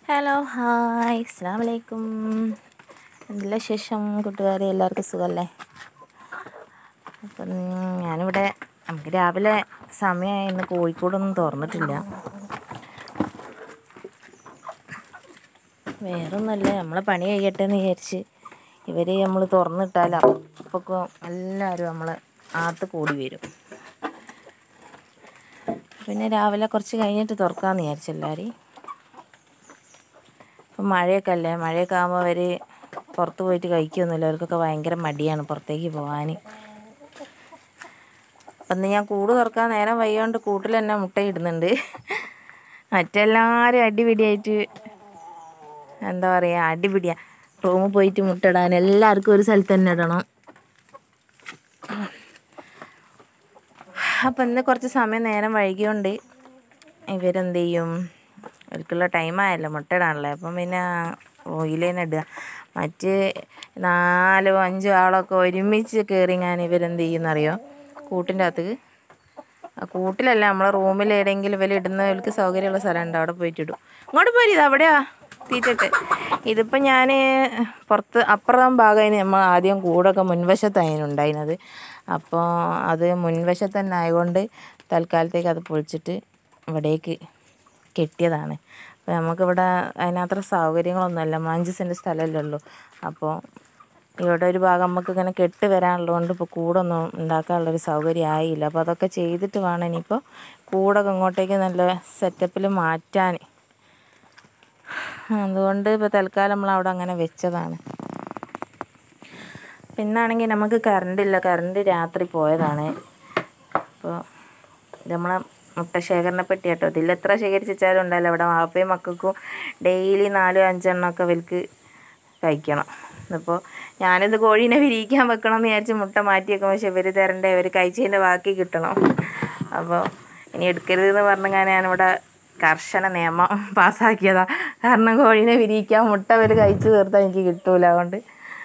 hello hi അസ്സാം വലൈക്കും എന്തെല്ലാം ശേഷം കൂട്ടുകാരെ എല്ലാവർക്കും സുഖമല്ലേ അപ്പം ഞാനിവിടെ നമുക്ക് രാവിലെ സമയമായി ഇന്ന് കോഴിക്കോടൊന്നും തുറന്നിട്ടില്ല വേറൊന്നുമല്ല നമ്മളെ പണി കഴിയട്ടെ എന്ന് വിചാരിച്ച് ഇവർ നമ്മൾ തുറന്നിട്ടാൽ അപ്പോൾ എല്ലാവരും നമ്മൾ ആത്ത് കൂടി വരും പിന്നെ രാവിലെ കുറച്ച് കഴിഞ്ഞിട്ട് തുറക്കാമെന്ന് വിചാരിച്ചു എല്ലാവരും ഇപ്പം മഴയൊക്കെ അല്ലേ മഴയൊക്കെ ആകുമ്പോൾ അവർ പുറത്ത് പോയിട്ട് കഴിക്കുകയൊന്നുമില്ല അവർക്കൊക്കെ ഭയങ്കര മടിയാണ് പുറത്തേക്ക് പോകാൻ അപ്പം ഇന്ന് ഞാൻ കൂട് തുറക്കാൻ നേരം വയ്യോണ്ട് കൂട്ടിൽ തന്നെ മുട്ട ഇടുന്നുണ്ട് മറ്റെല്ലാവരും അടിപിടിയായിട്ട് എന്താ പറയുക അടിപിടിയാ റൂമിൽ പോയിട്ട് മുട്ടയിടാൻ എല്ലാവർക്കും ഒരു സ്ഥലത്ത് തന്നെ ഇടണം അപ്പം ഇന്ന് കുറച്ച് സമയം നേരം വൈകിയോണ്ട് ഇവരെന്ത് ചെയ്യും അവർക്കുള്ള ടൈമായല്ലോ മുട്ടയിടാണല്ലേ അപ്പം പിന്നെ ഓയിലേനെ ഇടുക മറ്റ് നാലോ അഞ്ചോ ആളൊക്കെ ഒരുമിച്ച് കയറി ഞാൻ ഇവരെന്ത് ചെയ്യുന്നറിയോ കൂട്ടിൻ്റെ അകത്ത് ആ കൂട്ടിലല്ല നമ്മളെ റൂമിൽ എവിടെയെങ്കിലും ഇവർ ഇടുന്നവർക്ക് സൗകര്യമുള്ള സ്ഥലമുണ്ട് അവിടെ പോയിട്ട് ഇടും ഇങ്ങോട്ട് പോരി ഇത് അവിടെയാ തീറ്റിട്ട് ഇതിപ്പോൾ ഞാൻ പുറത്ത് അപ്പുറം ഭാഗമായിരുന്നു നമ്മൾ ആദ്യം കൂടൊക്കെ മുൻവശത്തായിരുന്നു ഉണ്ടായിരുന്നത് അപ്പോൾ അത് മുൻവശത്ത് തന്നെ ആയതുകൊണ്ട് തൽക്കാലത്തേക്ക് അത് പൊളിച്ചിട്ട് ഇവിടേക്ക് കെട്ടിയതാണ് അപ്പോൾ നമുക്കിവിടെ അതിനത്ര സൗകര്യങ്ങളൊന്നുമല്ല അഞ്ച് സെൻറ്റ് സ്ഥലമല്ലേ ഉള്ളൂ അപ്പോൾ ഇവിടെ ഒരു ഭാഗം നമുക്ക് ഇങ്ങനെ കെട്ട് വരാനുള്ളതുകൊണ്ട് ഇപ്പോൾ കൂടൊന്നും ഉണ്ടാക്കാനുള്ളൊരു സൗകര്യം ആയില്ല അപ്പോൾ അതൊക്കെ ചെയ്തിട്ട് വേണം ഇനിയിപ്പോൾ കൂടൊക്കെ ഇങ്ങോട്ടേക്ക് നല്ല സെറ്റപ്പിൽ മാറ്റാൻ അതുകൊണ്ട് ഇപ്പോൾ തൽക്കാലം നമ്മൾ അവിടെ അങ്ങനെ വെച്ചതാണ് പിന്നാണെങ്കിൽ നമുക്ക് കറണ്ട് ഇല്ല കറണ്ട് രാത്രി പോയതാണ് അപ്പോൾ ഇത് നമ്മളെ മുട്ട ശേഖരണ പെട്ടി കേട്ടോ ഇതിൽ എത്ര ശേഖരിച്ച് വെച്ചാലും ഉണ്ടല്ലോ ഇവിടെ വാപ്പയും മക്കൾക്കും ഡെയിലി നാലും അഞ്ചെണ്ണമൊക്കെ ഇവർക്ക് കഴിക്കണം അപ്പോൾ ഞാനിത് കോഴീനെ വിരിയിക്കാൻ വെക്കണം എന്ന് വിചാരിച്ച് മുട്ട മാറ്റി വെക്കും പക്ഷെ ഇവർ തരണ്ടേ ഇവർ കഴിച്ചതിൻ്റെ ബാക്കി കിട്ടണം അപ്പോൾ ഇനി എടുക്കരുത് എന്ന് പറഞ്ഞാൽ ഞാനിവിടെ കർശന നിയമം പാസ്സാക്കിയതാ കാരണം കോഴീനെ വിരിയിക്കാൻ മുട്ട ഇവർ കഴിച്ച് തീർത്താൽ എനിക്ക് കിട്ടൂല അതുകൊണ്ട്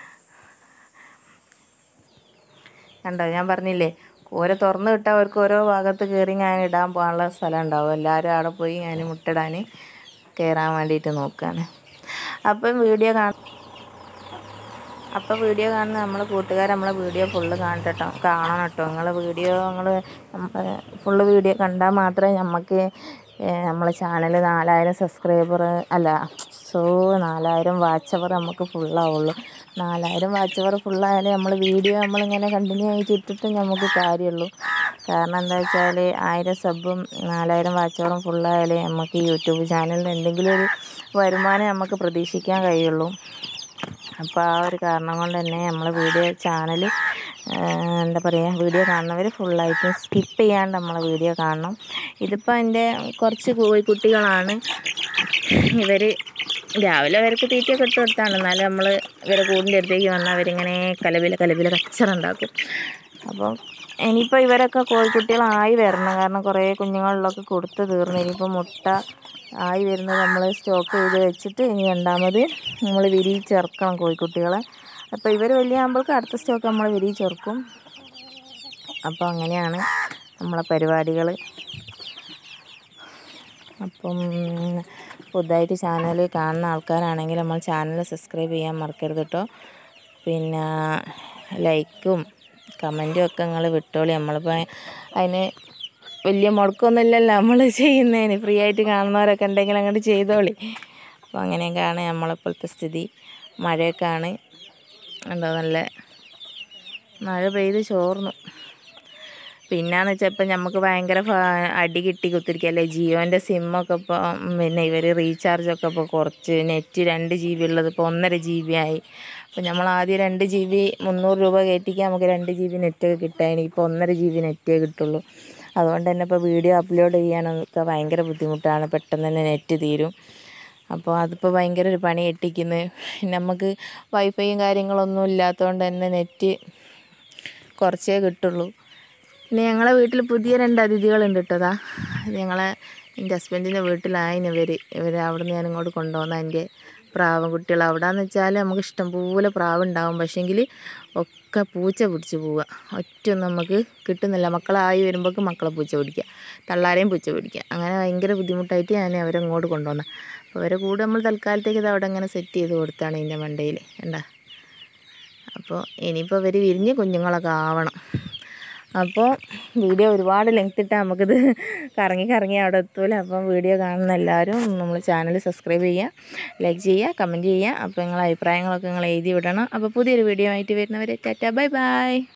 കണ്ടോ ഞാൻ പറഞ്ഞില്ലേ ഓരോ തുറന്ന് വിട്ടാൽ അവർക്ക് ഓരോ ഭാഗത്ത് കയറി ഞാൻ ഇടാൻ പോകാനുള്ള സ്ഥലം ഉണ്ടാവും എല്ലാവരും അവിടെ പോയി ഞാൻ മുട്ടിടാൻ കയറാൻ വേണ്ടിയിട്ട് നോക്കുകയാണ് അപ്പം വീഡിയോ കാണ അപ്പോൾ വീഡിയോ കാണുന്ന നമ്മളെ കൂട്ടുകാർ നമ്മളെ വീഡിയോ ഫുള്ള് കാണട്ടെ കേട്ടോ കാണണം കേട്ടോ നിങ്ങളെ വീഡിയോ നിങ്ങൾ നമ്മളെ ഫുള്ള് വീഡിയോ കണ്ടാൽ മാത്രമേ നമുക്ക് നമ്മളെ ചാനൽ നാലായിരം സബ്സ്ക്രൈബർ അല്ല സോ നാലായിരം വാച്ച് അവർ നമുക്ക് ഫുള്ളാവുള്ളൂ നാലായിരം വാച്ച് അവർ ഫുള്ളായാലേ നമ്മൾ വീഡിയോ നമ്മളിങ്ങനെ കണ്ടിന്യൂ ആയിട്ട് ഇട്ടിട്ട് നമുക്ക് കാര്യമുള്ളൂ കാരണം എന്താ വെച്ചാൽ ആയിരം സബും നാലായിരം വാച്ച് അവറും ഫുള്ളായാലേ നമുക്ക് യൂട്യൂബ് ചാനലിൽ എന്തെങ്കിലും ഒരു വരുമാനം നമുക്ക് പ്രതീക്ഷിക്കാൻ കഴിയുള്ളൂ അപ്പോൾ ആ ഒരു കാരണം കൊണ്ട് തന്നെ നമ്മൾ വീഡിയോ ചാനൽ എന്താ പറയുക വീഡിയോ കാണുന്നവർ ഫുള്ളായിട്ട് സ്കിപ്പ് ചെയ്യാണ്ട് നമ്മളെ വീഡിയോ കാണണം ഇതിപ്പോൾ എൻ്റെ കുറച്ച് കോഴിക്കുട്ടികളാണ് ഇവർ രാവിലെ അവർക്ക് തീറ്റയൊക്കെ ഇട്ട് കൊടുത്താണ് എന്നാലും നമ്മൾ ഇവരെ കൂടിൻ്റെ അടുത്തേക്ക് വന്നാൽ അവരിങ്ങനെ കലവില കലവില കച്ചറ ഉണ്ടാക്കും അപ്പോൾ ഇനിയിപ്പോൾ ഇവരൊക്കെ കോഴിക്കുട്ടികളായി വരണം കാരണം കുറേ കുഞ്ഞുങ്ങളിലൊക്കെ കൊടുത്ത് തീർന്നു ഇനിയിപ്പോൾ മുട്ട ആയി വരുന്നത് നമ്മൾ സ്റ്റോക്ക് ചെയ്ത് വെച്ചിട്ട് ഇനി രണ്ടാമത് നമ്മൾ വിരിയിച്ചിറക്കണം കോഴിക്കുട്ടികളെ അപ്പോൾ ഇവർ വലിയ ആകുമ്പോഴേക്ക് അടുത്ത സ്റ്റോക്ക് നമ്മൾ വിരിയിച്ചിറക്കും അപ്പോൾ അങ്ങനെയാണ് നമ്മളെ പരിപാടികൾ അപ്പം പുതുതായിട്ട് ചാനൽ കാണുന്ന ആൾക്കാരാണെങ്കിൽ നമ്മൾ ചാനൽ സബ്സ്ക്രൈബ് ചെയ്യാൻ മറക്കരുത് കേട്ടോ പിന്നെ ലൈക്കും കമൻറ്റും ഒക്കെ നിങ്ങൾ വിട്ടോളി നമ്മളിപ്പോൾ അതിന് വലിയ മുടക്കമൊന്നുമില്ലല്ലോ നമ്മൾ ചെയ്യുന്നതിന് ഫ്രീ ആയിട്ട് കാണുന്നവരൊക്കെ ഉണ്ടെങ്കിൽ അങ്ങോട്ട് ചെയ്തോളി അപ്പോൾ അങ്ങനെയൊക്കെയാണ് നമ്മളിപ്പോഴത്തെ സ്ഥിതി മഴയൊക്കെയാണ് ഉണ്ടോ നല്ല മഴ പെയ്ത് ചോർന്നു പിന്നെയെന്ന് വെച്ചാൽ ഇപ്പം നമുക്ക് ഭയങ്കര അടി കിട്ടി കുത്തിരിക്കല്ലേ ജിയോൻ്റെ സിമ്മൊക്കെ ഇപ്പോൾ പിന്നെ ഇവർ റീചാർജൊക്കെ ഇപ്പോൾ കുറച്ച് നെറ്റ് രണ്ട് ജി ബി ഉള്ളത് ഇപ്പോൾ ഒന്നര ജി ബി ആയി അപ്പോൾ നമ്മൾ ആദ്യം രണ്ട് ജി ബി മുന്നൂറ് രൂപ കയറ്റിക്കാൻ നമുക്ക് രണ്ട് ജി ബി നെറ്റൊക്കെ കിട്ടാൻ ഇപ്പോൾ ഒന്നര ജി ബി നെറ്റേ കിട്ടുള്ളൂ അതുകൊണ്ട് തന്നെ ഇപ്പോൾ വീഡിയോ അപ്ലോഡ് ചെയ്യാനൊക്കെ ഭയങ്കര ബുദ്ധിമുട്ടാണ് പെട്ടെന്ന് തന്നെ നെറ്റ് തീരും അപ്പോൾ അതിപ്പോൾ ഭയങ്കര ഒരു പണി എട്ടിക്കുന്നത് നമുക്ക് വൈഫൈയും കാര്യങ്ങളൊന്നും ഇല്ലാത്തതുകൊണ്ട് തന്നെ നെറ്റ് കുറച്ചേ കിട്ടുള്ളൂ പിന്നെ ഞങ്ങളെ വീട്ടിൽ പുതിയ രണ്ട് അതിഥികളുണ്ട് കേട്ടോതാ ഞങ്ങളെ എൻ്റെ ഹസ്ബൻഡിൻ്റെ വീട്ടിലായിന് ഇവർ ഇവർ അവിടെ നിന്ന് ഞാൻ ഇങ്ങോട്ട് കൊണ്ടുവന്ന എൻ്റെ പ്രാവ് കുട്ടികൾ അവിടെയെന്ന് വെച്ചാൽ നമുക്ക് ഇഷ്ടംപോലെ പ്രാവ് ഉണ്ടാവും പക്ഷേങ്കിൽ ഒക്കെ പൂച്ച പിടിച്ച് പോവുക ഒറ്റൊന്നും നമുക്ക് കിട്ടുന്നില്ല മക്കളായി വരുമ്പോഴേക്ക് മക്കളെ പൂച്ച പിടിക്കുക തള്ളാരെയും പൂച്ച പിടിക്കുക അങ്ങനെ ഭയങ്കര ബുദ്ധിമുട്ടായിട്ട് ഞാൻ അവരെ ഇങ്ങോട്ട് കൊണ്ടുവന്ന അപ്പോൾ അവരെ കൂടെ നമ്മൾ തൽക്കാലത്തേക്ക് ഇത് അവിടെ ഇങ്ങനെ സെറ്റ് ചെയ്ത് കൊടുത്താണ് ഇതിൻ്റെ മണ്ടയിൽ കണ്ടാ അപ്പോൾ ഇനിയിപ്പോൾ ഇവർ വിരിഞ്ഞ് കുഞ്ഞുങ്ങളൊക്കെ ആവണം അപ്പോൾ വീഡിയോ ഒരുപാട് ലെങ്ത് ഇട്ടാൽ നമുക്കിത് കറങ്ങി കറങ്ങി അവിടെ എത്തൂല അപ്പം വീഡിയോ കാണുന്ന എല്ലാവരും നമ്മൾ ചാനൽ സബ്സ്ക്രൈബ് ചെയ്യുക ലൈക്ക് ചെയ്യുക കമൻറ്റ് ചെയ്യുക അപ്പോൾ നിങ്ങളെ അഭിപ്രായങ്ങളൊക്കെ നിങ്ങൾ എഴുതി വിടണം അപ്പോൾ പുതിയൊരു വീഡിയോ ആയിട്ട് വരുന്നവരെ ടാറ്റ ബൈ ബൈ